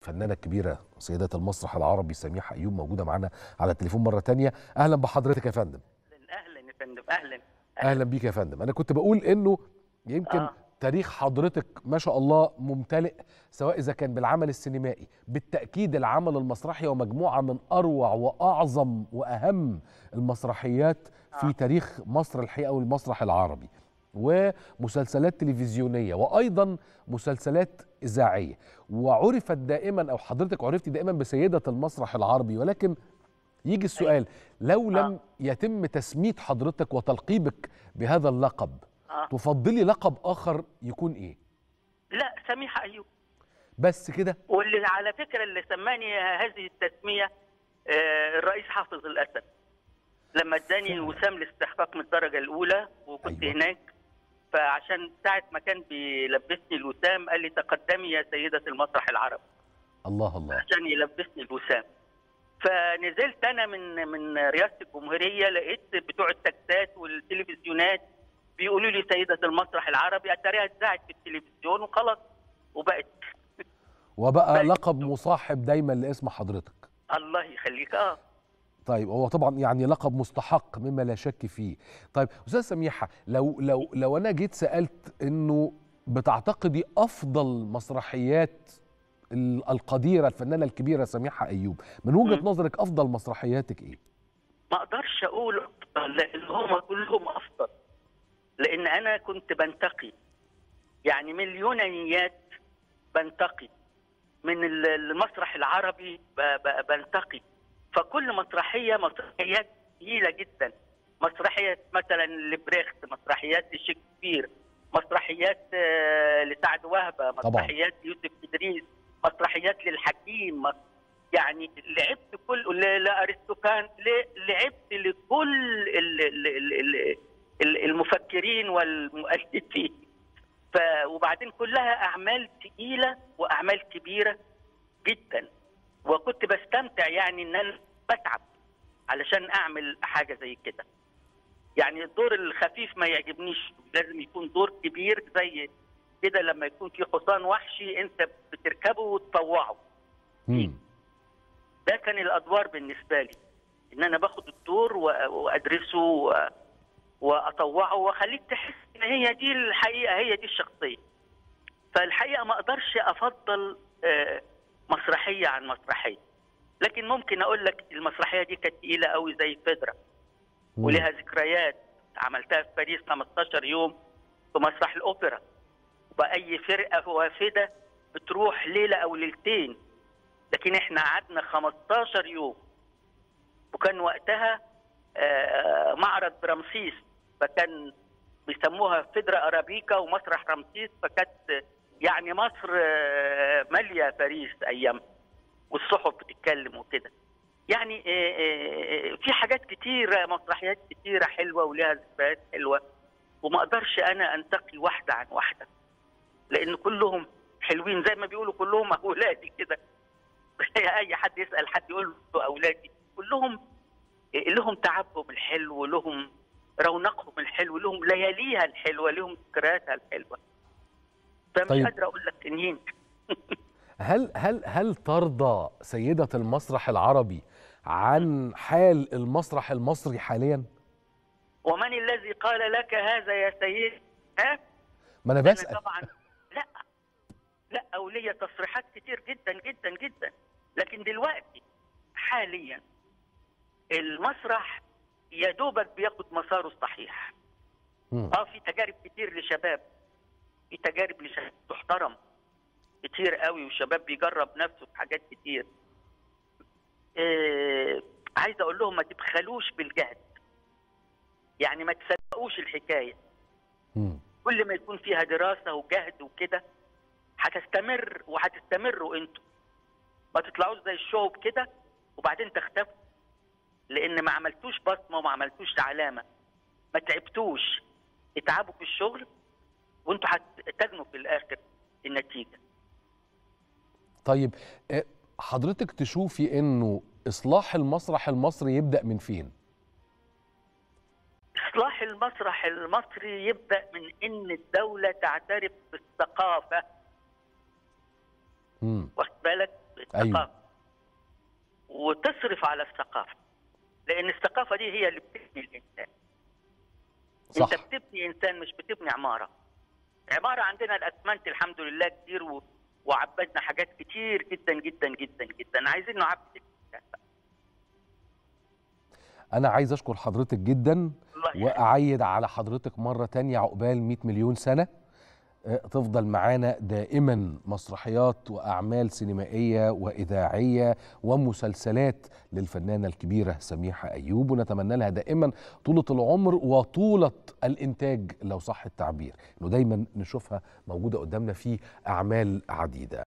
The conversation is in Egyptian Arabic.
الفنانة الكبيرة سيدة المسرح العربي سميحة أيوب موجودة معانا على التليفون مرة تانية أهلا بحضرتك يا فندم اهلا يا فندم اهلا أهلا بيك يا فندم أنا كنت بقول إنه يمكن آه. تاريخ حضرتك ما شاء الله ممتلئ سواء إذا كان بالعمل السينمائي بالتأكيد العمل المسرحي ومجموعة من أروع وأعظم وأهم المسرحيات في آه. تاريخ مصر الحقيقة والمسرح العربي ومسلسلات تلفزيونية وأيضا مسلسلات إذاعية وعرفت دائما أو حضرتك عرفتي دائما بسيدة المسرح العربي ولكن يجي السؤال لو لم آه. يتم تسميت حضرتك وتلقيبك بهذا اللقب آه. تفضلي لقب آخر يكون إيه؟ لا سميحه ايوب بس كده واللي على فكره اللي سماني هذه التسميه آه، الرئيس حافظ الاسد لما اداني فعلا. وسام الاستحقاق من الدرجه الاولى وكنت أيوة. هناك فعشان ساعه ما كان بيلبسني الوسام قال لي تقدمي يا سيده المسرح العربي الله الله عشان يلبسني الوسام فنزلت انا من من رئاسه الجمهوريه لقيت بتوع التكسات والتلفزيونات بيقولوا لي سيده المسرح العربي اتاريها اتذاعت في التلفزيون وخلاص وبقت وبقى بقى- لقب مصاحب دايما لاسم حضرتك الله يخليك اه طيب هو طبعا يعني لقب مستحق مما لا شك فيه طيب استاذ سميحه لو لو لو انا جيت سالت انه بتعتقدي افضل مسرحيات ال- القديره الفنانه الكبيره سميحه ايوب من وجهه مم. نظرك افضل مسرحياتك ايه ما اقدرش اقول أفضل، لان هم كلهم افضل لان انا كنت بنتقي يعني مليونيات بنتقي من ال- المسرح العربي ب- ب- بنتقي فكل مسرحيه مسرحيات ثقيله جدا مسرحيه مثلا لبريخت مسرحيات لشكسبير مسرحيات آه، لسعد وهبه مسرحيات يوسف ادريس مسرحيات للحكيم مس- يعني لعبت كل ل- لارستوفان ل- لعبت لكل ال- ال- ال- ال- ال- المفكرين والمؤلفين ف وبعدين كلها اعمال ثقيله واعمال كبيره جدا وكنت بستمتع يعني ان انا بتعب علشان اعمل حاجه زي كده يعني الدور الخفيف ما يعجبنيش لازم يكون دور كبير زي كده لما يكون في حصان وحشي انت بتركبه وتطوعه مم. ده كان الادوار بالنسبه لي ان انا باخد الدور و- وادرسه و- واطوعه واخليك تحس ان هي دي الحقيقه هي دي الشخصيه فالحقيقه ما اقدرش افضل آه، مسرحيه عن مسرحيه لكن ممكن اقول لك المسرحيه دي كانت تقيله قوي زي فيدرا مم. ولها ذكريات عملتها في باريس 15 يوم في مسرح الاوبرا وبأي فرقه وافده بتروح ليله او ليلتين لكن احنا قعدنا 15 يوم وكان وقتها آه، معرض برمسيس فكان بيسموها فدرة أرابيكا ومسرح رمسيس فكانت يعني مصر آه، مالية باريس أيام والصحف بتتكلم وكده يعني آه، آه، في حاجات كتيرة مسرحيات كتيرة حلوة ولها ذكريات حلوة وما أقدرش أنا أنتقي واحدة عن واحدة لأن كلهم حلوين زي ما بيقولوا كلهم أولادي كده اي حد يسال حد يقول له اولادي كلهم لهم تعبهم الحلو لهم رونقهم الحلو لهم لياليها الحلوه لهم ذكرياتها الحلوه فمش طيب. قادره اقول لك انهين هل هل هل ترضى سيده المسرح العربي عن حال المسرح المصري حاليا ومن الذي قال لك هذا يا سيد ها ما انا انا بسال طبعا لا لا اوليه تصريحات كتير جدا جدا جدا لكن دلوقتي حاليا المسرح يا دوبك بياخد مساره الصحيح مم. اه في تجارب كتير لشباب في تجارب لشباب تحترم كتير قوي والشباب بيجرب نفسه في حاجات كتير آه عايز اقول لهم ما تبخلوش بالجهد يعني ما تصدقوش الحكايه مم. كل ما يكون فيها دراسه وجهد وكده هتستمر وهتستمروا انتوا ما تطلعوش زي الشوب كده وبعدين تختفوا لان ما عملتوش بصمه وما عملتوش علامه ما تعبتوش اتعبوا في الشغل وانتوا هتجنوا في الاخر النتيجه طيب آه، حضرتك تشوفي انه اصلاح المسرح المصري يبدا من فين اصلاح المسرح المصري يبدا من ان الدوله تعترف بالثقافه مم. واخد بالك أيوة. ثقافة وتصرف على الثقافة لأن الثقافة دي هي اللي بتبني الإنسان صح أنت بتبني إنسان مش بتبني عمارة عمارة عندنا الأسمنت الحمد لله كتير و... وعبدنا حاجات كتير جدا جدا جدا جدا عايزين نعبد الإنسان بقى. انا عايز اشكر حضرتك جدا الله يخليك. واعيد على حضرتك مره تانية عقبال 100 مليون سنه آه، تفضل معانا دائما مسرحيات واعمال سينمائيه واذاعيه ومسلسلات للفنانه الكبيره سميحه ايوب ونتمنى لها دائما طولة العمر وطولة الانتاج لو صح التعبير انه دايما نشوفها موجوده قدامنا في اعمال عديده